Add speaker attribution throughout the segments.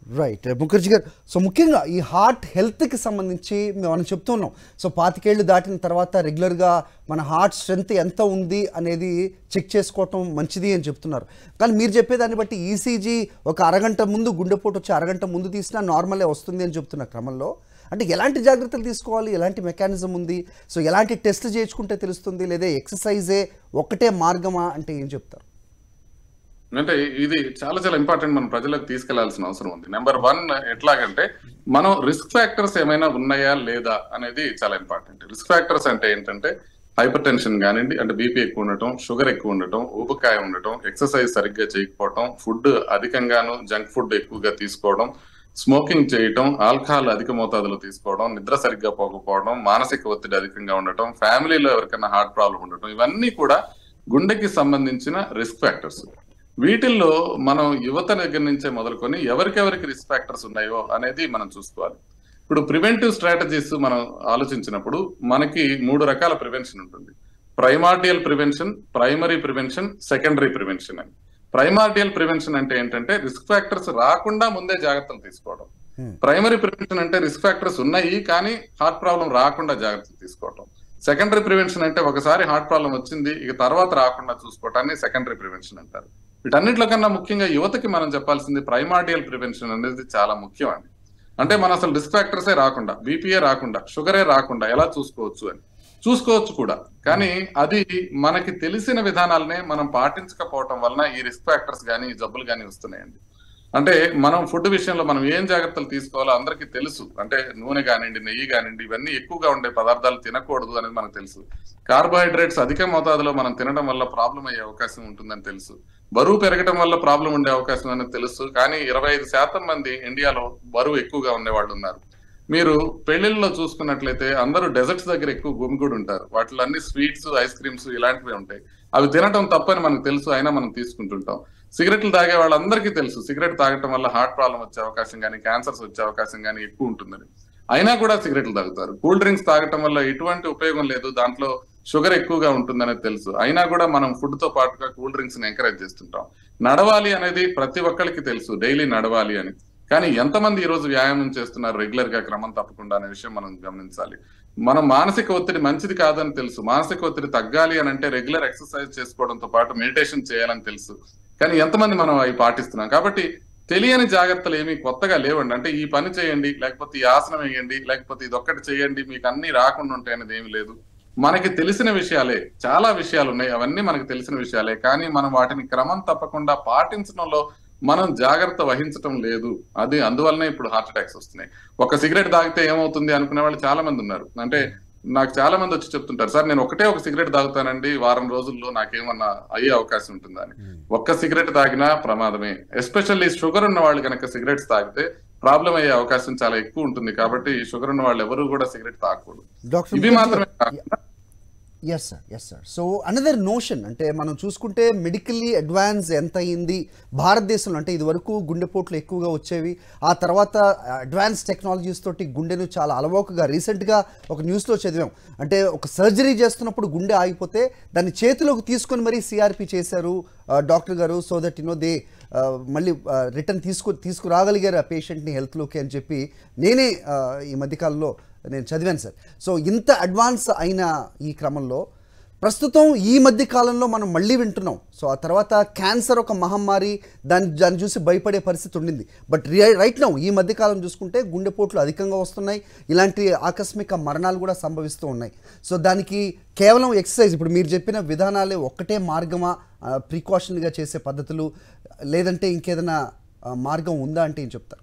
Speaker 1: Right Mukherjee గారు so ముఖ్యంగా ఈ హార్ట్ హెల్త్కి సంబంధించి మేము మనం చెప్తున్నాం సో పాతికేళ్ళు దాటిన తర్వాత రెగ్యులర్గా మన హార్ట్ స్ట్రెంగ్త్ ఎంత ఉంది అనేది చెక్ చేసుకోవటం మంచిది అని చెప్తున్నారు కానీ మీరు చెప్పేదాన్ని బట్టి ఈసీజీ ఒక అరగంట ముందు గుండెపోటు వచ్చి అరగంట ముందు తీసినా నార్మలే వస్తుంది అని చెప్తున్న క్రమంలో అంటే ఎలాంటి జాగ్రత్తలు తీసుకోవాలి ఎలాంటి మెకానిజం ఉంది సో ఎలాంటి టెస్ట్ చేయించుకుంటే తెలుస్తుంది లేదా ఎక్సర్సైజే ఒక్కటే మార్గమా అంటే ఏం చెప్తారు
Speaker 2: అంటే ఇది చాలా చాలా ఇంపార్టెంట్ మనం ప్రజలకు తీసుకెళ్లాల్సిన అవసరం ఉంది నెంబర్ వన్ ఎట్లాగంటే మనం రిస్క్ ఫ్యాక్టర్స్ ఏమైనా ఉన్నాయా లేదా అనేది చాలా ఇంపార్టెంట్ రిస్క్ ఫ్యాక్టర్స్ అంటే ఏంటంటే హైపర్ టెన్షన్ కానివ్వండి అంటే బీపీ ఎక్కువ ఉండటం షుగర్ ఎక్కువ ఉండటం ఊబకాయ ఉండటం ఎక్సర్సైజ్ సరిగ్గా చేయకపోవటం ఫుడ్ అధికంగాను జంక్ ఫుడ్ ఎక్కువగా తీసుకోవడం స్మోకింగ్ చేయటం ఆల్కహాల్ అధిక మోతాదులో తీసుకోవడం నిద్ర సరిగ్గా పోకపోవడం మానసిక ఒత్తిడి అధికంగా ఉండటం ఫ్యామిలీలో ఎవరికైనా హార్ట్ ప్రాబ్లం ఉండటం ఇవన్నీ కూడా గుండెకి సంబంధించిన రిస్క్ ఫ్యాక్టర్స్ వీటిల్లో మనం యువత దగ్గర నుంచే మొదలుకొని ఎవరికెవరికి రిస్క్ ఫ్యాక్టర్స్ ఉన్నాయో అనేది మనం చూసుకోవాలి ఇప్పుడు ప్రివెంటివ్ స్ట్రాటజీస్ మనం ఆలోచించినప్పుడు మనకి మూడు రకాల ప్రివెన్షన్ ఉంటుంది primordial prevention primary prevention secondary prevention అని ప్రైమార్డియల్ ప్రివెన్షన్ అంటే ఏంటంటే రిస్క్ ఫ్యాక్టర్స్ రాకుండా ముందే జాగ్రత్తలు తీసుకోవడం ప్రైమరీ ప్రివెన్షన్ అంటే రిస్క్ ఫ్యాక్టర్స్ ఉన్నాయి కానీ హార్ట్ ప్రాబ్లం రాకుండా జాగ్రత్తలు తీసుకోవడం సెకండరీ ప్రివెన్షన్ అంటే ఒకసారి హార్ట్ ప్రాబ్లం వచ్చింది ఇక తర్వాత రాకుండా చూసుకోవటాన్ని సెకండరీ ప్రివెన్షన్ అంటారు వీటన్నిటిలో కన్నా ముఖ్యంగా యువతకి మనం చెప్పాల్సింది ప్రైమార్డియల్ ప్రివెన్షన్ అనేది చాలా ముఖ్యం అండి అంటే మనం అసలు రిస్క్ ఫ్యాక్టర్సే రాకుండా బీపీఏ రాకుండా షుగరే రాకుండా ఎలా చూసుకోవచ్చు అని చూసుకోవచ్చు కూడా కానీ అది మనకి తెలిసిన విధానాలనే మనం పాటించకపోవటం వలన ఈ రిస్క్ ఫ్యాక్టర్స్ కానీ ఈ జబ్బులు కానీ వస్తున్నాయండి అంటే మనం ఫుడ్ విషయంలో మనం ఏం జాగ్రత్తలు తీసుకోవాలో అందరికీ తెలుసు అంటే నూనె కానివ్వండి నెయ్యి కానివ్వండి ఇవన్నీ ఎక్కువగా ఉండే పదార్థాలు తినకూడదు అనేది మనకు తెలుసు కార్బోహైడ్రేట్స్ అధిక మోతాదులో మనం తినడం వల్ల ప్రాబ్లం అయ్యే అవకాశం ఉంటుందని తెలుసు బరువు పెరగడం వల్ల ప్రాబ్లం ఉండే అవకాశం అనేది తెలుసు కానీ ఇరవై ఐదు శాతం మంది ఇండియాలో బరువు ఎక్కువగా ఉండే వాళ్ళు ఉన్నారు మీరు పెళ్లిళ్ళలో చూసుకున్నట్లయితే అందరూ డెజర్ట్స్ దగ్గర ఎక్కువ గుమిగూడి ఉంటారు వాటిలో అన్ని స్వీట్స్ ఐస్ క్రీమ్స్ ఇలాంటివి ఉంటాయి అవి తినటం తప్పని మనకు తెలుసు అయినా మనం తీసుకుంటుంటాం సిగరెట్లు తాగే వాళ్ళందరికీ తెలుసు సిగరెట్ తాగటం వల్ల హార్ట్ ప్రాబ్లం వచ్చే అవకాశం కానీ క్యాన్సర్స్ వచ్చే అవకాశం కానీ ఎక్కువ ఉంటుందని అయినా కూడా సిగరెట్లు తాగుతారు కూల్ డ్రింక్స్ తాగటం వల్ల ఎటువంటి ఉపయోగం లేదు దాంట్లో షుగర్ ఎక్కువగా ఉంటుందనేది తెలుసు అయినా కూడా మనం ఫుడ్ తో పాటుగా కూల్ డ్రింక్స్ ని ఎంకరేజ్ చేస్తుంటాం నడవాలి అనేది ప్రతి ఒక్కరికి తెలుసు డైలీ నడవాలి అని కానీ ఎంతమంది ఈ రోజు వ్యాయామం చేస్తున్నారు రెగ్యులర్ గా క్రమం తప్పకుండా అనే విషయం మనం గమనించాలి మనం మానసిక ఒత్తిడి మంచిది కాదని తెలుసు మానసిక ఒత్తిడి తగ్గాలి అని అంటే రెగ్యులర్ ఎక్సర్సైజ్ చేసుకోవడంతో పాటు మెడిటేషన్ చేయాలని తెలుసు కానీ ఎంతమంది మనం అవి పాటిస్తున్నాం కాబట్టి తెలియని జాగ్రత్తలు ఏమి కొత్తగా లేవండి అంటే ఈ పని చేయండి లేకపోతే ఈ ఆసనం వేయండి లేకపోతే ఇది ఒక్కటి చేయండి మీకు అన్ని రాకుండా ఉంటాయి అనేది ఏమి లేదు మనకి తెలిసిన విషయాలే చాలా విషయాలు ఉన్నాయి అవన్నీ మనకి తెలిసిన విషయాలే కానీ మనం వాటిని క్రమం తప్పకుండా పాటించడంలో మనం జాగ్రత్త వహించటం లేదు అది అందువల్లనే ఇప్పుడు హార్ట్ అటాక్స్ వస్తున్నాయి ఒక సిగరెట్ తాగితే ఏమవుతుంది అనుకునే వాళ్ళు చాలా మంది ఉన్నారు అంటే నాకు చాలా మంది వచ్చి చెప్తుంటారు సార్ నేను ఒకటే ఒక సిగరెట్ తాగుతానండి వారం రోజుల్లో నాకేమన్నా అయ్యే అవకాశం ఉంటుందా అని ఒక్క సిగరెట్ తాగినా ప్రమాదమే ఎస్పెషల్లీ షుగర్ ఉన్న వాళ్ళు కనుక సిగరెట్స్ తాగితే ప్రాబ్లం అయ్యే అవకాశం చాలా ఎక్కువ ఉంటుంది కాబట్టి షుగర్ ఉన్న వాళ్ళు ఎవరు కూడా సిగరెట్ తాగకూడదు
Speaker 1: డాక్టర్
Speaker 2: ఇవి మాత్రమే కాకుండా
Speaker 1: yes sir yes sir so another notion అంటే మనం చూసుకుంటే మెడికల్లీ అడ్వాన్స్ ఎంత అయింది భారతదేశంలో అంటే ఇదివరకు గుండెపోట్లు ఎక్కువగా వచ్చేవి ఆ తర్వాత అడ్వాన్స్ టెక్నాలజీస్ తోటి గుండెను చాలా అలవోకగా రీసెంట్గా ఒక న్యూస్లో చదివాం అంటే ఒక సర్జరీ చేస్తున్నప్పుడు గుండె ఆగిపోతే దాన్ని చేతిలోకి తీసుకొని మరీ సిఆర్పి చేశారు డాక్టర్ గారు సో దట్ యునో దే మళ్ళీ రిటర్న్ తీసుకు తీసుకురాగలిగారు ఆ పేషెంట్ని హెల్త్లోకి అని చెప్పి నేనే ఆ, ఈ మధ్యకాలంలో నేను చదివాను సార్ సో ఇంత అడ్వాన్స్ అయిన ఈ క్రమంలో ప్రస్తుతం ఈ మధ్య కాలంలో మనం మళ్ళీ వింటున్నాం సో ఆ తర్వాత క్యాన్సర్ ఒక మహమ్మారి దాన్ని దాన్ని చూసి భయపడే పరిస్థితి ఉండింది బట్ రైట్ నౌ ఈ మధ్య కాలం చూసుకుంటే గుండెపోట్లు అధికంగా వస్తున్నాయి ఇలాంటి ఆకస్మిక మరణాలు కూడా సంభవిస్తూ ఉన్నాయి సో దానికి కేవలం ఎక్సర్సైజ్ ఇప్పుడు మీరు చెప్పిన విధానాలే ఒక్కటే మార్గమా ప్రికాషన్గా చేసే పద్ధతులు లేదంటే ఇంకేదైనా ఆ, మార్గం ఉందా అంటే ఏం చెప్తారు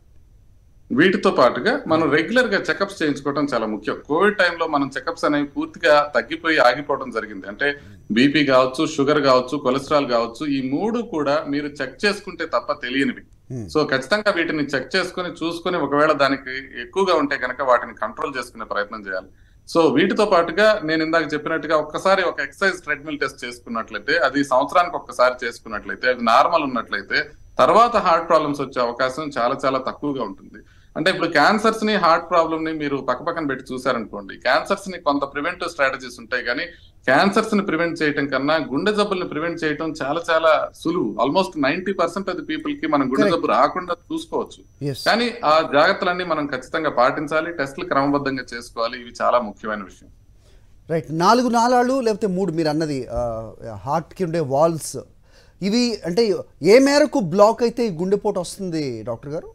Speaker 2: వీటితో పాటుగా మనం రెగ్యులర్ గా చెకప్స్ చేయించుకోవడం చాలా ముఖ్యం కోవిడ్ టైంలో మనం చెకప్స్ అనేవి పూర్తిగా తగ్గిపోయి ఆగిపోవడం జరిగింది అంటే బీపీ కావచ్చు షుగర్ కావచ్చు కొలెస్ట్రాల్ కావచ్చు ఈ మూడు కూడా మీరు చెక్ చేసుకుంటే తప్ప తెలియనివి సో ఖచ్చితంగా వీటిని చెక్ చేసుకుని చూసుకుని ఒకవేళ దానికి ఎక్కువగా ఉంటే కనుక వాటిని కంట్రోల్ చేసుకునే ప్రయత్నం చేయాలి సో వీటితో పాటుగా నేను ఇందాక చెప్పినట్టుగా ఒక్కసారి ఒక ఎక్సర్సైజ్ ట్రెడ్మిల్ టెస్ట్ చేసుకున్నట్లయితే అది సంవత్సరానికి ఒక్కసారి చేసుకున్నట్లయితే అది నార్మల్ ఉన్నట్లయితే తర్వాత హార్ట్ ప్రాబ్లమ్స్ వచ్చే అవకాశం చాలా చాలా తక్కువగా ఉంటుంది అంటే ఇప్పుడు క్యాన్సర్స్ ని హార్ట్ ప్రాబ్లమ్ ని మీరు పక్క పక్కన పెట్టి చూసారనుకోండి క్యాన్సర్స్ ని కొంత ప్రివెంటివ్ స్ట్రాటజీస్ ఉంటాయి కానీ క్యాన్సర్స్ ని ప్రివెంట్ చేయటం కన్నా గుండె జబ్బుల్ని ప్రివెంట్ చేయటం చాలా చాలా సులువు almost ninety percent of the people కి మనం గుండె
Speaker 1: Correct.
Speaker 2: జబ్బు రాకుండా చూసుకోవచ్చు
Speaker 1: ఎస్
Speaker 2: కానీ ఆ జాగ్రత్తలన్నీ మనం ఖచ్చితంగా పాటించాలి టెస్టులు క్రమబద్ధంగా చేసుకోవాలి ఇవి చాలా ముఖ్యమైన విషయం
Speaker 1: రైట్ నాలుగు నాళాలు లేకపోతే మూడు మీరు అన్నది హార్ట్కి ఉండే వాల్స్ ఇవి అంటే ఏ మేరకు బ్లాక్ అయితే ఈ గుండెపోటు వస్తుంది డాక్టర్ గారు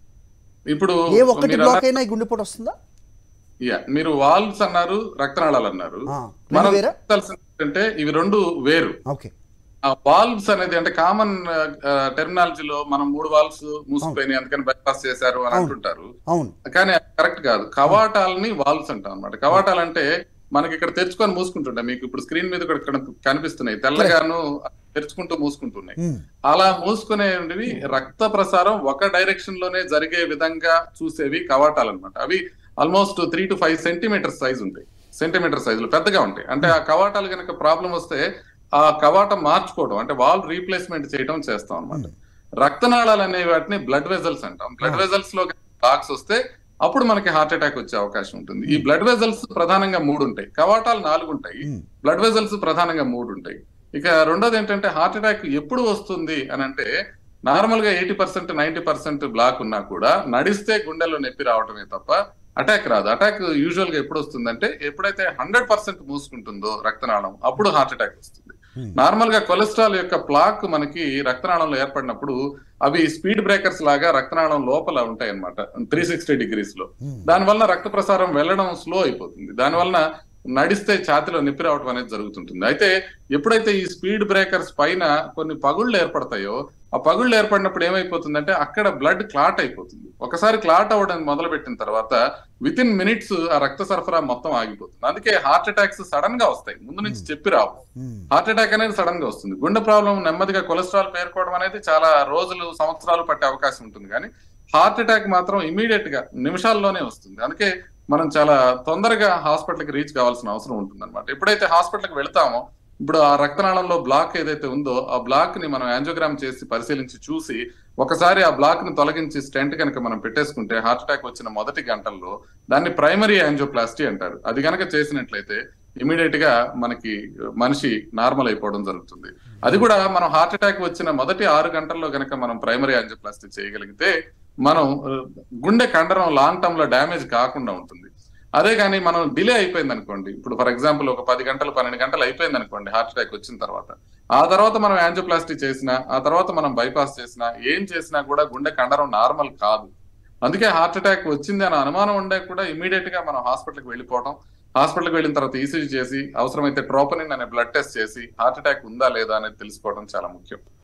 Speaker 2: ఇప్పుడు
Speaker 1: ఏ ఒక్కటి
Speaker 2: మీరు
Speaker 1: బ్లాక్
Speaker 2: అన్న-
Speaker 1: అయినా ఈ గుండెపోటు వస్తుందా
Speaker 2: యా, మీరు వాల్వ్స్ అన్నారు రక్తనాళాలు అన్నారు
Speaker 1: ఆ,
Speaker 2: మనం
Speaker 1: రెండు వేరా?
Speaker 2: తెలిసింది ఏంటంటే ఇవి రెండు వేరు
Speaker 1: ఓకే
Speaker 2: ఆ వాల్వ్స్ అనేది అంటే కామన్ టెర్మినాలజీలో మనం మూడు వాల్వ్స్ మూసిపోయినాయి అందుకని బైపాస్ చేశారు అని
Speaker 1: అవును.
Speaker 2: అంటుంటారు
Speaker 1: అవును
Speaker 2: కానీ కరెక్ట్ కాదు కవాటాలని వాల్వ్స్ అంటాం అనమాట కవాటాలు అంటే మనకి ఇక్కడ తెరుచుకొని మూసుకుంటుంటాయి మీకు ఇప్పుడు స్క్రీన్ మీద కూడా ఇక్కడ కనిపిస్తున్నాయి తెల్లగాను తెరుచుకుంటూ మూసుకుంటున్నాయి
Speaker 1: మ్మ్.
Speaker 2: అలా మూసుకునేవి రక్త ప్రసారం ఒక డైరెక్షన్ లోనే జరిగే విధంగా చూసేవి కవాటాలు అనమాట అవి almost three to five centimetre size ఉంటాయి సెంటీమీటర్ సైజులు పెద్దగా ఉంటాయి అంటే ఆ కవాటాలు కనుక ప్రాబ్లం వస్తే ఆ కవాటం మార్చుకోవడం అంటే వాల్ రీప్లేస్మెంట్ చేయడం చేస్తాం అనమాట రక్తనాళాలు అనే వాటిని బ్లడ్ వెజల్స్ అంటాం బ్లడ్ వెజల్స్ లో బ్లాక్స్ వస్తే అప్పుడు మనకి హార్ట్ అటాక్ వచ్చే అవకాశం ఉంటుంది ఈ బ్లడ్ వెజల్స్ ప్రధానంగా మూడు ఉంటాయి కవాటాలు నాలుగు ఉంటాయి
Speaker 1: మ్మ్.
Speaker 2: బ్లడ్ వెజల్స్ ప్రధానంగా మూడు ఉంటాయి ఇక రెండోది ఏంటంటే హార్ట్ అటాక్ ఎప్పుడు వస్తుంది అని అంటే నార్మల్ గా eighty percent ninety percent block ఉన్నా కూడా నడిస్తే గుండెలో నొప్పి రావటమే తప్ప అటాక్ రాదు అటాక్ యూజువల్ గా ఎప్పుడు వస్తుందంటే ఎప్పుడైతే హండ్రెడ్ పర్సెంట్ మూసుకుంటుందో రక్తనాళం అప్పుడు హార్ట్ అటాక్ వస్తుంది
Speaker 1: Hmm.
Speaker 2: నార్మల్ గా కొలెస్ట్రాల్ యొక్క ప్లాక్ మనకి రక్తనాళంలో ఏర్పడినప్పుడు అవి స్పీడ్ బ్రేకర్స్ లాగా రక్తనాళం లోపల ఉంటాయి అనమాట త్రీ సిక్స్టీ డిగ్రీస్ లో
Speaker 1: మ్మ్.
Speaker 2: దాని వలన రక్త ప్రసారం వెళ్ళడం స్లో అయిపోతుంది దాని వలన నడిస్తే ఛాతిలో నొప్పి రావడం అనేది జరుగుతుంటుంది అయితే ఎప్పుడైతే ఈ స్పీడ్ బ్రేకర్స్ పైన కొన్ని పగుళ్ళు ఏర్పడతాయో ఆ పగుళ్ళు ఏర్పడినప్పుడు ఏమైపోతుందంటే అక్కడ బ్లడ్ క్లాట్ అయిపోతుంది ఒకసారి క్లాట్ అవ్వడం మొదలు పెట్టిన తర్వాత విత్ ఇన్ మినిట్స్ ఆ రక్త సరఫరా మొత్తం ఆగిపోతుంది అందుకే హార్ట్ అటాక్స్ సడన్ గా వస్తాయి ముందు నుంచి చెప్పి రావు
Speaker 1: మ్మ్.
Speaker 2: హార్ట్ అటాక్ అనేది సడన్ గా వస్తుంది గుండె ప్రాబ్లం నెమ్మదిగా కొలెస్ట్రాల్ పేరుకోవడం అనేది చాలా రోజులు సంవత్సరాలు పట్టే అవకాశం ఉంటుంది కానీ హార్ట్ అటాక్ మాత్రం ఇమీడియట్ గా నిమిషాల్లోనే వస్తుంది అందుకే మనం చాలా తొందరగా హాస్పిటల్ కి రీచ్ కావాల్సిన అవసరం ఉంటుంది అనమాట ఎప్పుడైతే హాస్పిటల్ కి వెళ్తామో ఇప్పుడు ఆ రక్తనాళంలో బ్లాక్ ఏదైతే ఉందో ఆ బ్లాక్ ని మనం యాంజియోగ్రామ్ చేసి పరిశీలించి చూసి ఒకసారి ఆ బ్లాక్ ని తొలగించి స్టెంట్ కనుక మనం పెట్టేసుకుంటే హార్ట్ అటాక్ వచ్చిన మొదటి గంటల్లో దాన్ని ప్రైమరీ యాంజియోప్లాస్టీ అంటారు అది కనుక చేసినట్లయితే ఇమీడియట్ గా మనకి మనిషి నార్మల్ అయిపోవడం జరుగుతుంది అది కూడా మనం హార్ట్ అటాక్ వచ్చిన మొదటి ఆరు గంటల్లో కనుక మనం ప్రైమరీ యాంజియోప్లాస్టీ చేయగలిగితే మనం ఆ, గుండె కండరం లాంగ్ టర్మ్ లో డ్యామేజ్ కాకుండా ఉంటుంది అదే కానీ మనం డిలే అయిపోయింది అనుకోండి ఇప్పుడు ఫర్ ఎగ్జాంపుల్ ఒక పది గంటలు పన్నెండు గంటలు అయిపోయింది అనుకోండి హార్ట్ అటాక్ వచ్చిన తర్వాత ఆ తర్వాత మనం యాంజియోప్లాస్టీ చేసినా ఆ తర్వాత మనం బైపాస్ చేసినా ఏం చేసినా కూడా గుండె కండరం నార్మల్ కాదు అందుకే హార్ట్ అటాక్ వచ్చింది అనే అనుమానం ఉండే కూడా ఇమీడియట్ గా మనం హాస్పిటల్కి వెళ్ళిపోవడం హాస్పిటల్కి వెళ్ళిన తర్వాత ఈసీజీ చేసి అవసరమైతే ట్రోపనిన్ అనే బ్లడ్ టెస్ట్ చేసి హార్ట్ అటాక్ ఉందా లేదా అనేది తెలుసుకోవడం చాలా ముఖ్యం